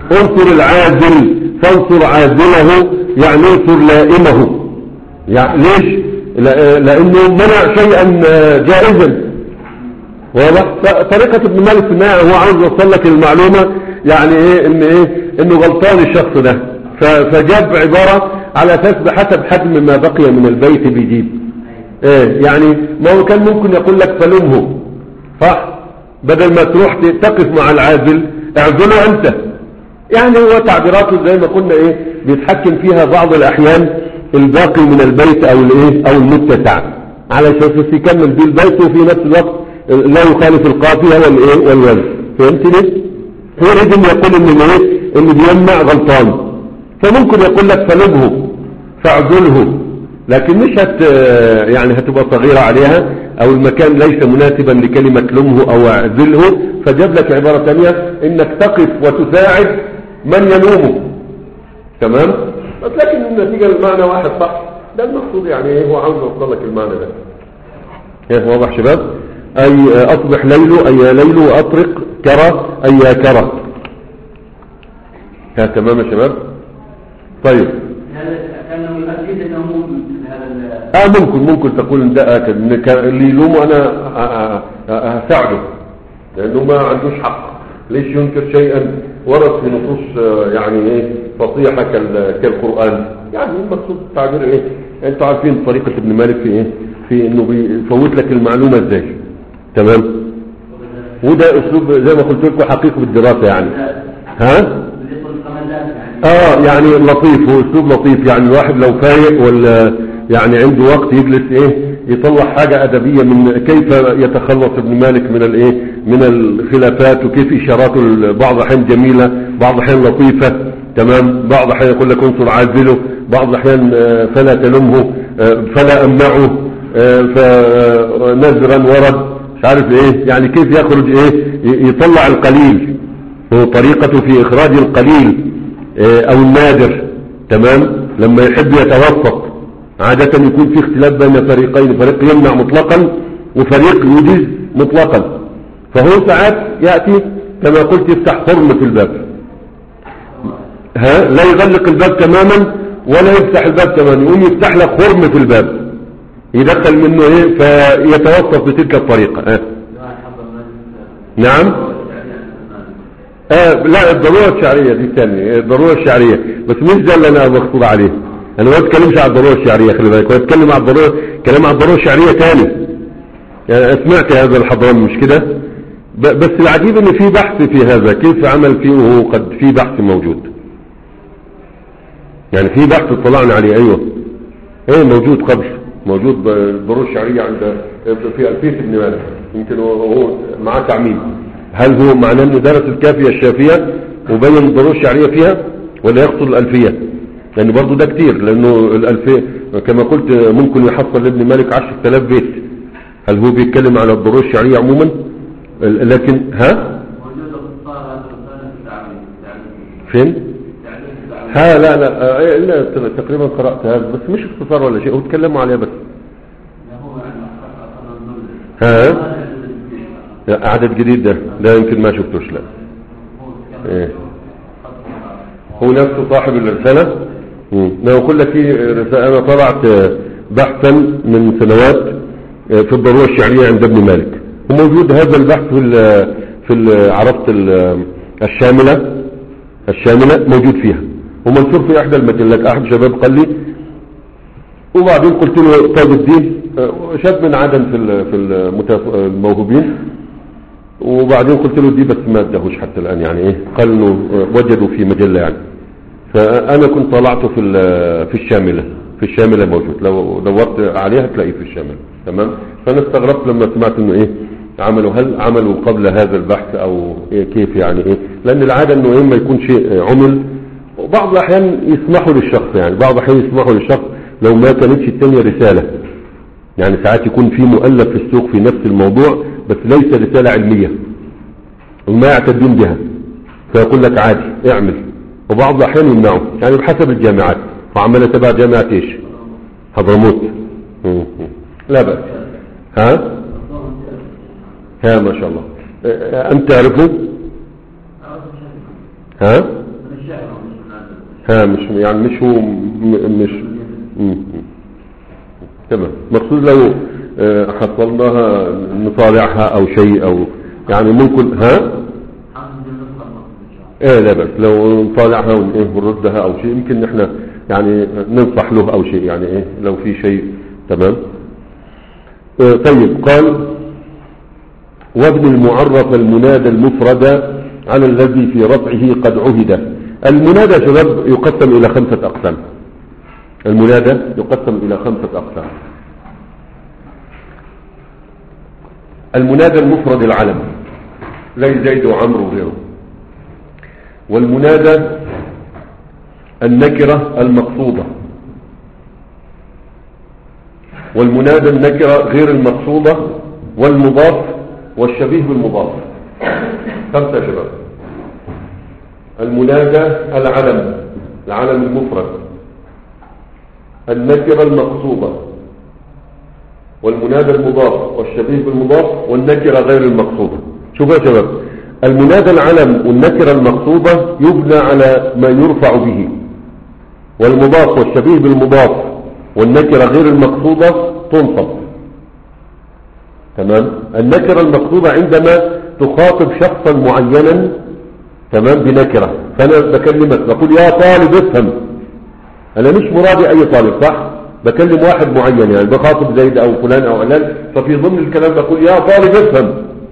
انصر العازل فانصر عازله يعني انصر لائمه يعني ليش لا- لانه منع شيئا آه، جائزا واضح طريقة ابن مالك في النهاية هو عاوز يوصل لك المعلومة يعني ايه ان ايه انه غلطان الشخص ده ف- فجاب عبارة على اساس بحسب حجم ما بقي من البيت بيجيب ايه يعني ما هو كان ممكن يقول لك فلمه صح بدل ما تروح ت- تقف مع العازل اعزله انت يعني هو تعبيراته زي ما قلنا ايه بيتحكم فيها بعض الاحيان الباقي من البيت او الايه او المتسع على اساس يكمل بيه البيت وفي نفس الوقت لا يخالف القافية والايه والوزن فهمتني هو يريد ان يقول ان الايه اللي بيمنع غلطان فممكن يقول لك فلبه فاعزله لكن مش هت يعني هتبقى صغيرة عليها او المكان ليس مناسبا لكلمة لمه او اعزله فجاب لك عبارة ثانية انك تقف وتساعد من يلومه تمام بس لكن النتيجة المعنى واحد صح ده المقصود يعني ايه هو عاوز يوصل لك المعنى ده ايه واضح شباب اي اصبح ليل اي يا ليل واطرق كرى اي يا كرى ها تمام يا شباب طيب هل كان يؤكد انه مثل هذا ال- اه ممكن ممكن تقول ان ده اكد ان كان اللي يلومه انا ه- ه- هساعده لانه ما عندوش حق ليش ينكر شيئا ورد في نصوص آه، يعني ايه فصيحه كال- كالقران يعني المقصود التعبير ايه انتوا عارفين طريقه ابن مالك في ايه في انه بيفوت لك المعلومه ازاي تمام وده اسلوب زي ما قلت لكم حقيقه بالدراسه يعني ها يصل القمندان يعني اه يعني لطيف هو اسلوب لطيف يعني الواحد لو فايق ولا يعني عنده وقت يجلس ايه يطلع حاجة ادبية من كيف يتخلص ابن مالك من الايه من الخلافات وكيف اشاراته ال- بعض الاحيان جميلة بعض الاحيان لطيفة تمام بعض الاحيان يقول لك انصر عازله بعض الاحيان آه، فلا تلمه آه، فلا امنعه آه، فنذرا ورد مش عارف ايه يعني كيف يخرج ايه ي- يطلع القليل هو طريقته في إخراج القليل آه، أو النادر تمام لما يحب يتوسط عادة يكون في اختلاف بين فريقين فريق يمنع مطلقا وفريق يجيز مطلقا فهو ساعات يأتي كما قلت يفتح حرمة الباب ها لا يغلق الباب تماما ولا يفتح الباب تماما يقوم يفتح لك حرمة الباب يدخل منه ايه فيتوسط بتلك الطريقة ها. نعم آه لا الضرورة الشعرية دي ثانية الضرورة الشعرية بس مش ده اللي انا مقصود عليه انا ما بتكلمش على الضرورة الشعرية خلي بالك انا بتكلم على الضرورة كلام على الضرورة الشعرية ثاني يعني سمعت هذا الحضران مش كده ب- بس العجيب ان في بحث في هذا كيف عمل فيه وهو قد في بحث موجود يعني في بحث اطلعنا عليه ايوه ايه موجود قبل موجود ب- الضرورة الشعرية عند في ألفية ابن مالك يمكن هو- هو معاه تعميم هل هو معناه انه درس الكافية الشافية وبين الضرورة الشعرية فيها ولا يقصد الألفية لأن برضو ده كتير لأنه الألفية كما قلت ممكن يحصل لابن مالك عشر تلاف بيت هل هو بيتكلم على الضرورة الشعرية عموما ال- لكن ها موجود اختصار هذا الرسالة في التعليم التعليم فين التعليم في التعليم ها لا لا آه، لا ت- تقريبا قرأت هذا بس مش اختصار ولا شيء هو تكلموا عليه بس هو يعني أخذ النمل ها لا، عدد جديد ده ده يمكن ما شفتوش لا ايه هو نفسه صاحب الرسالة مم. لا أقول لك في رسالة أنا طلعت آه، بحثا من سنوات آه، في الضرورة الشعرية عند ابن مالك وموجود هذا البحث في ال في ال عرفت ال- الشاملة الشاملة موجود فيها ومنشور في إحدى المجلات أحد شباب قال لي وبعدين قلت له طيب الدين آه، شاب من عدن في ال- في المتف- الموهوبين وبعدين قلت له دي بس ما ادهوش حتى الآن يعني ايه قال انه وجدوا في مجلة يعني فأنا كنت طلعته في ال- في الشاملة في الشاملة موجود لو دورت عليها تلاقيه في الشاملة تمام فأنا استغربت لما سمعت انه ايه عملوا هل عملوا قبل هذا البحث او إيه كيف يعني ايه لان العادة انه ايه ما يكون شيء عمل وبعض الاحيان يسمحوا للشخص يعني بعض الاحيان يسمحوا للشخص لو ما كانتش التانية رسالة يعني ساعات يكون في مؤلف في السوق في نفس الموضوع بس ليس رسالة علمية وما يعتدون بها فيقول لك عادي اعمل وبعض الأحيان يمنعوا يعني بحسب الجامعات وعمالة تبع جامعة ايش حضرموت مم. لا بأس ها ها ما شاء الله اه، أنت تعرفه ها ها مش يعني مش هو م- مش م- م. تمام مقصود لو آه، حصلناها نطالعها او شيء او يعني ممكن ها ايه لا بس لو نطالعها ون- إيه ونردها او شيء يمكن احنا يعني ننصح له او شيء يعني ايه لو في شيء تمام آه، طيب قال وابن المعرف المنادى المفرد على الذي في رفعه قد عهد المنادى يا شباب يقسم الى خمسة اقسام المنادى يقسم الى خمسة اقسام المنادى المفرد العلم زي زيد وعمرو وغيره والمنادى النكرة المقصودة والمنادى النكرة غير المقصودة والمضاف والشبيه بالمضاف خمسة يا شباب المنادى العلم العلم المفرد النكرة المقصودة والمنادى المضاف والشبيه بالمضاف والنكرة غير المقصودة شوفوا يا شباب المنادى العلم والنكرة المقصودة يبنى على ما يرفع به والمضاف والشبيه بالمضاف والنكرة غير المقصودة تنصب تمام النكرة المقصودة عندما تخاطب شخصا معينا تمام بنكرة فأنا بكلمك بقول يا طالب افهم أنا مش مرادي أي طالب صح بكلم واحد معين يعني بخاطب زيد أو فلان أو علان ففي ضمن الكلام بقول يا طالب افهم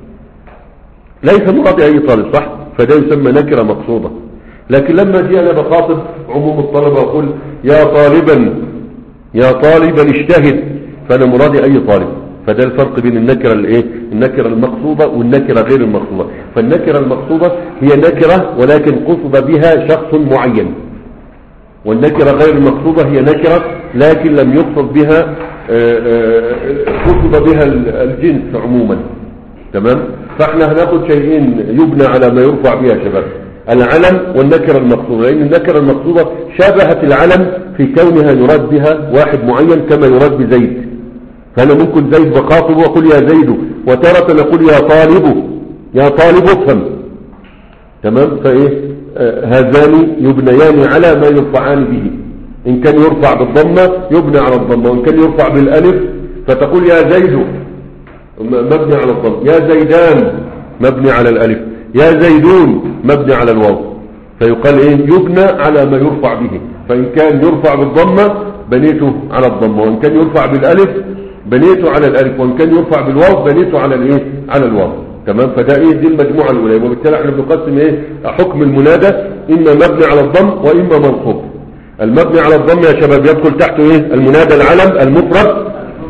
ليس مرادي أي طالب صح فده يسمى نكرة مقصودة لكن لما جي أنا بخاطب عموم الطلبة أقول يا طالبا يا طالبا اجتهد فأنا مرادي أي طالب فده الفرق بين النكرة الايه النكرة المقصودة والنكرة غير المقصودة فالنكرة المقصودة هي نكرة ولكن قصد بها شخص معين والنكرة غير المقصودة هي نكرة لكن لم يقصد بها آه، آه، قصد بها الجنس عموما تمام فاحنا هناخد شيئين يبنى على ما يرفع بها يا شباب العلم والنكرة المقصودة لأن النكرة المقصودة شابهت العلم في كونها يراد بها واحد معين كما يراد بزيد فأنا ممكن زيد بخاطبه وأقول يا زيد وتارة أقول يا طالب يا طالب افهم تمام فإيه آه هذان يبنيان على ما يرفعان به إن كان يرفع بالضمة يبنى على الضمة وإن كان يرفع بالألف فتقول يا زيد مبني على الضم يا زيدان مبني على الألف يا زيدون مبني على الواو فيقال ايه يبنى على ما يرفع به فإن كان يرفع بالضمة بنيته على الضمة وإن كان يرفع بالألف بنيته على الألف وإن كان يرفع بالواو بنيته على الايه على الواو تمام فده ايه دي المجموعة الأولى وبالتالي احنا بنقسم ايه حكم المنادى إما مبني على الضم وإما منصوب المبني على الضم يا شباب يدخل تحته ايه المنادى العلم المفرد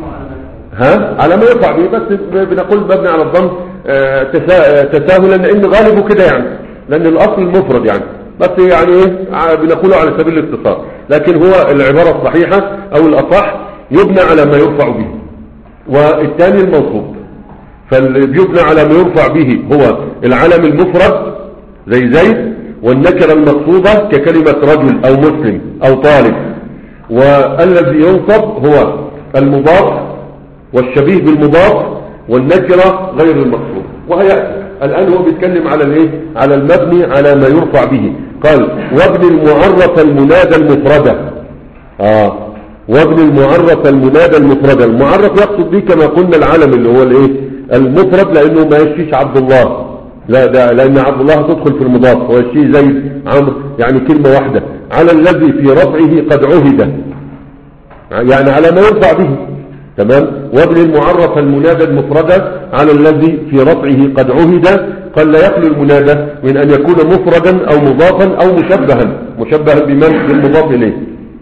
ها على ما يرفع به بس بنقول مبني على الضم آه، تسا- آه، تساهلا لان غالبه كده يعني لان الاصل المفرد يعني بس يعني ايه ع- بنقوله على سبيل الاختصار لكن هو العبارة الصحيحة او الاصح يبنى على ما يرفع به والثاني المنصوب فاللي بيبنى على ما يرفع به هو العلم المفرد زي زيد والنكرة المقصودة ككلمة رجل او مسلم او طالب والذي ينصب هو المضاف والشبيه بالمضاف والنكرة غير المقصود وهي الآن هو بيتكلم على الايه على المبني على ما يرفع به قال وابن المعرف المنادى المفردة اه وابن المعرف المنادى المفردة المعرف يقصد به كما قلنا العلم اللي هو الايه المفرد لانه ما يشفيش عبد الله لا ده لان عبد الله تدخل في المضاف ويشفيه زيد عمرو يعني كلمة واحدة على الذي في رفعه قد عهد يعني على ما يرفع به تمام وابن المعرف المنادى المفردة على الذي في رفعه قد عهد قال لا يخلو المنادى من أن يكون مفردا أو مضافا أو مشبها مشبها بمن بالمضاف إليه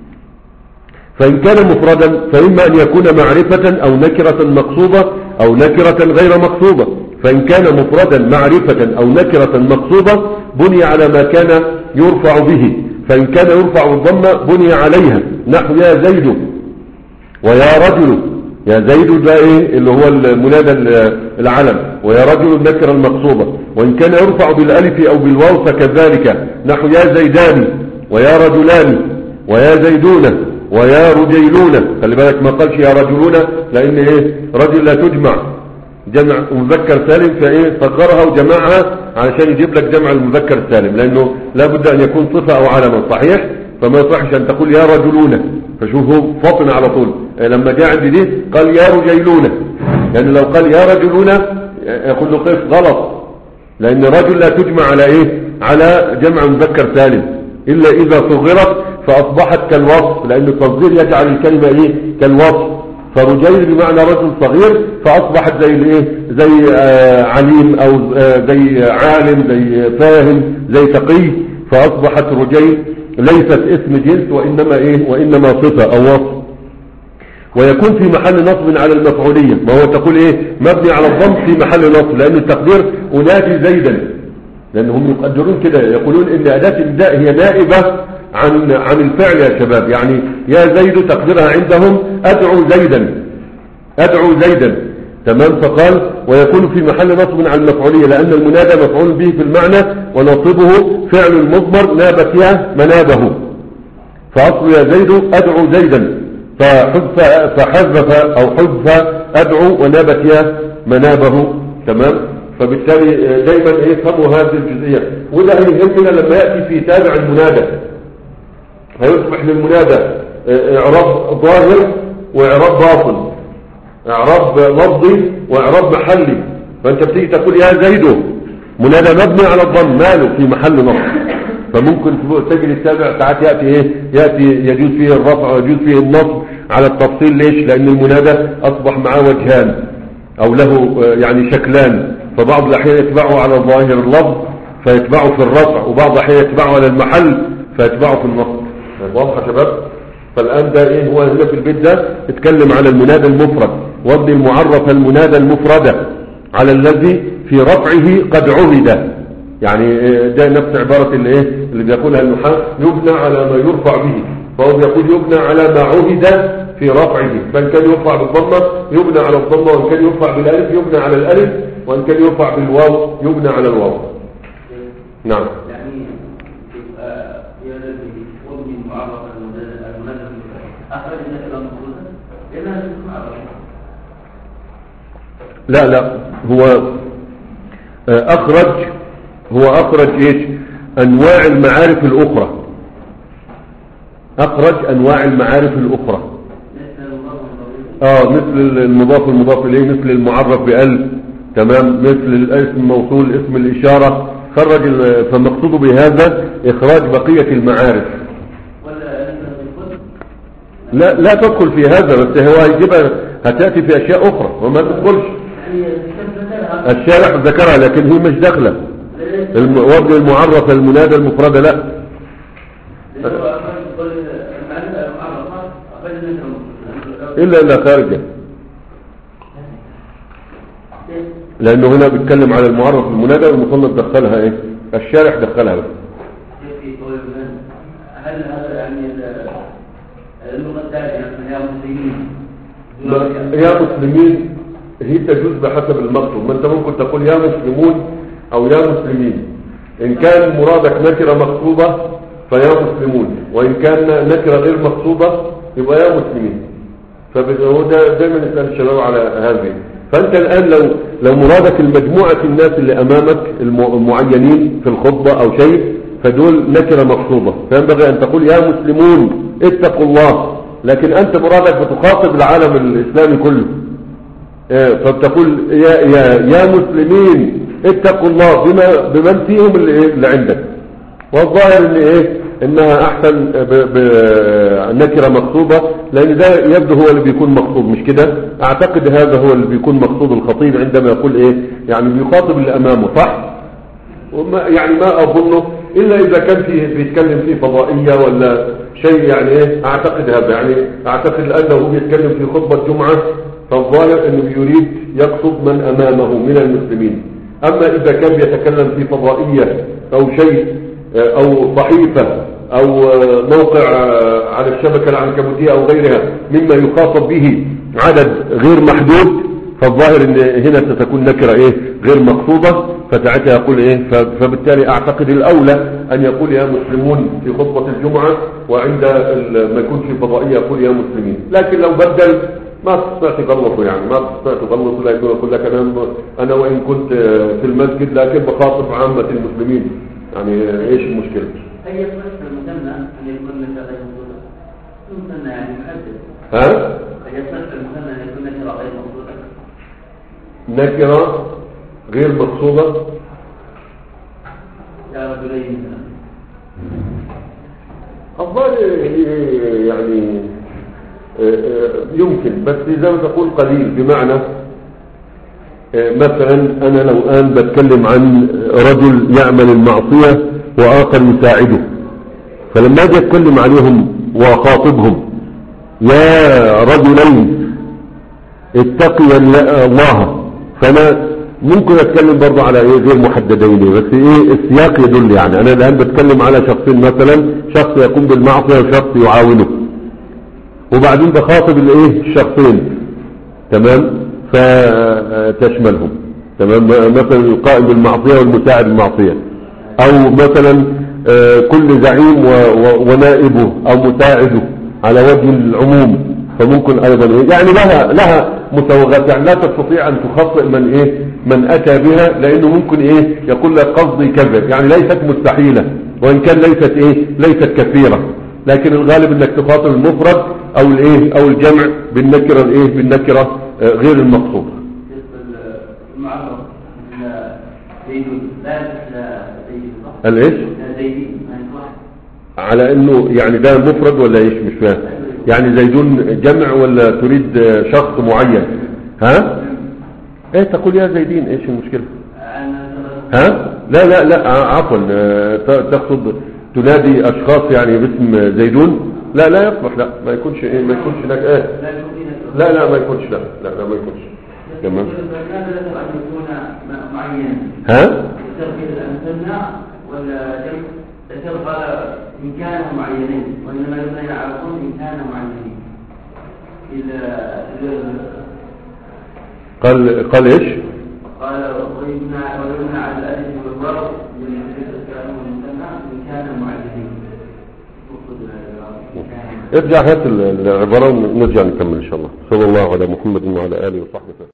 فإن كان مفردا فإما أن يكون معرفة أو نكرة مقصودة أو نكرة غير مقصودة فإن كان مفردا معرفة أو نكرة مقصودة بني على ما كان يرفع به فإن كان يرفع بالضمة بني عليها نحو يا زيد ويا رجل يا زيد ده ايه اللي هو المنادى العلم ويا رجل النكرة المقصودة وإن كان يرفع بالألف أو بالواو فكذلك نحو يا زيدان ويا رجلان ويا زيدون ويا رجيلون خلي بالك ما قالش يا رجلون لأن ايه رجل لا تجمع جمع مذكر سالم فايه صغرها وجمعها علشان يجيب لك جمع المذكر السالم لأنه لابد أن يكون صفة أو علما صحيح فما يصحش ان تقول يا رجلون فشوفوا فطن على طول آه، لما جاء عندي دي قال يا رجيلون لان لو قال يا رجلون آه، يقول له قف غلط لان رجل لا تجمع على ايه على جمع مذكر سالم الا اذا صغرت فاصبحت كالوصف لان التصغير يجعل الكلمة ايه كالوصف فرجيل بمعنى رجل صغير فاصبحت زي الايه زي آه عليم او آه زي عالم زي فاهم زي تقي فاصبحت رجيل ليست اسم جنس وانما ايه وانما صفة او وصف ويكون في محل نصب على المفعولية ما هو تقول ايه مبني على الضم في محل نصب لان التقدير انادي زيدا لانهم يقدرون كده يقولون ان اداة النداء هي نائبة عن عن الفعل يا شباب يعني يا زيد تقديرها عندهم ادعو زيدا ادعو زيدا تمام فقال ويكون في محل نصب على المفعولية لان المنادى مفعول به في المعنى ونصبه فعل المضمر نابت يا منابه فاصل يا زيد ادعو زيدا فحذف فحذف او حذف ادعو ونابت يا منابه تمام فبالتالي دايما ايه فهموا هذه الجزئيه وده هيهمنا لما ياتي في تابع المنادى فيصبح للمنادى اعراب ظاهر واعراب باطن اعراب لفظي واعراب محلي فانت بتيجي تقول يا زيد منادى مبني على الضم ماله في محل نصب فممكن تجري التابع ساعات يأتي ايه يأتي يجوز فيه الرفع ويجوز فيه النصب على التفصيل ليش لان المنادى اصبح معاه وجهان او له يعني شكلان فبعض الاحيان يتبعه على ظاهر اللفظ فيتبعه في الرفع وبعض الاحيان يتبعه على المحل فيتبعه في النصب واضح يا شباب فالان ده ايه هو هنا في البيت ده اتكلم على المنادى المفرد وابن المعرف المنادى المفردة على الذي في رفعه قد عهد يعني ده نفس عبارة اللي ايه اللي بيقولها النحاة يبنى على ما يرفع به فهو بيقول يبنى على ما عهد في رفعه فان كان يرفع بالضمة يبنى على الضمة وان كان يرفع بالالف يبنى على الالف وان كان يرفع بالواو يبنى على الواو نعم يعني يبقى يا الذي وابن المعرف المنادى أخرج الناس إلى المفروضة لأنها اسم معرفة لا لا هو اخرج هو اخرج ايش انواع المعارف الاخرى اخرج انواع المعارف الاخرى اه مثل المضاف المضاف اليه مثل المعرف بال تمام مثل الاسم الموصول اسم الاشارة خرج ال- فمقصود بهذا اخراج بقية المعارف ولا الكل لا لا تدخل في هذا بس هو هيجيبها هتأتي في اشياء اخرى وما تدخلش يعني كم الشارع ذكرها لكن هي مش داخله الم- وابن المعرف المنادى المفردة لا لأنه أخرج كل المعنى المعرفة أخرج الناس المفروضة الا الا خارجه لانه هنا بيتكلم على المعرف المنادى والمصنف دخلها ايه الشارح دخلها بس في قول الإمام هل هذا يعني ال- اللغة الثانية من يا مسلمين ما- يا مسلمين هي تجوز بحسب المقصود ما انت ممكن تقول يا مسلمون او يا مسلمين ان كان مرادك نكرة مقصودة فيا مسلمون وان كان نكرة غير مقصودة يبقى يا مسلمين فهو ده دايما نسأل الشباب على هذه فانت الان لو لو مرادك المجموعة الناس اللي امامك الم- المعينين في الخطبة او شيء فدول نكرة مقصودة فينبغي ان تقول يا مسلمون اتقوا الله لكن انت مرادك بتخاطب العالم الاسلامي كله إيه، فبتقول يا يا يا مسلمين اتقوا الله بما بمن فيهم اللي, إيه اللي عندك والظاهر ان ايه انها احسن ب- بنكره مقصوبه لان ده يبدو هو اللي بيكون مقصود مش كده اعتقد هذا هو اللي بيكون مقصود الخطيب عندما يقول ايه يعني بيخاطب اللي امامه صح وما يعني ما اظنه الا اذا كان فيه بيتكلم فيه فضائيه ولا شيء يعني ايه اعتقد هذا يعني اعتقد انه بيتكلم في خطبه جمعه فالظاهر انه يريد يقصد من امامه من المسلمين اما اذا كان بيتكلم في فضائيه او شيء آه، او صحيفه او آه، موقع آه، على الشبكه العنكبوتيه او غيرها مما يخاطب به عدد غير محدود فالظاهر ان هنا ستكون نكرة ايه غير مقصودة فساعتها يقول ايه ف- فبالتالي اعتقد الاولى ان يقول يا مسلمون في خطبة الجمعة وعند ال- ما يكون في فضائية يقول يا مسلمين لكن لو بدل ما تستطيع تغلطه يعني ما تستطيع تغلطه لانه يقول لك انا انا وان كنت في المسجد لكن بخاطب عامة المسلمين يعني ايش المشكلة هي قصة المثنى أن يكون لك مثنى يعني محدد ها فيصح المثنى ان يكون نكره غير مقصوده نكرة غير مقصودة يا رجلين مثلا الظاهر يعني آه، آه، يمكن بس زي ما تقول قليل بمعنى آه، مثلا انا لو الان بتكلم عن رجل يعمل المعصية واخر يساعده فلما اجي اتكلم عليهم واخاطبهم يا رجلين اتقي الله فانا ممكن اتكلم برضه على ايه غير محددين بس ايه السياق يدل يعني انا الان بتكلم على شخصين مثلا شخص يقوم بالمعصيه وشخص يعاونه وبعدين بخاطب الايه الشخصين تمام فتشملهم تمام مثلا القائم بالمعصيه والمساعد المعصيه او مثلا آه، كل زعيم و- و- ونائبه او مساعده على وجه العموم فممكن ايضا إيه؟ يعني لها لها مسوغات يعني لا تستطيع ان تخطئ من ايه من اتى بها لانه ممكن ايه يقول لك قصدي كذا يعني ليست مستحيله وان كان ليست ايه ليست كثيره لكن الغالب انك تخاطب المفرد او الايه او الجمع بالنكره الايه بالنكره آه، غير المقصوده بالنسبه للمعرف مثل زيدون لا مثل زيدون صح؟ الايش لا زيدين ما يصلح على انه يعني ده مفرد ولا ايش مش فاهم يعني زيدون جمع ولا تريد آه، شخص معين ها ايه تقول يا زيدين ايش المشكله انا ها لا لا لا ع- عفوا آه، ت- تقصد تنادي اشخاص يعني باسم زيدون لا لا يصلح لا ما يكونش ايه ما يكونش لك ايه لا يكون في نكره لا لا ما يكونش لا لا لا ما يكونش تمام هذا لازم ان يكون م- معينا ها تركيز المثنى ولا جمع ذكر قال ان كانوا معينين وانما يبنى على كون ان كانوا معينين اذا إذا- قال قال ايش قال ويبنى ويبنى على الالف والواو للذكر كانوا المثنى ان كانوا معينين مقصود هذا إن كانوا ارجع هات ال- العبارة ونرجع نكمل ان شاء الله صلى الله على محمد وعلى اله وصحبه وسلم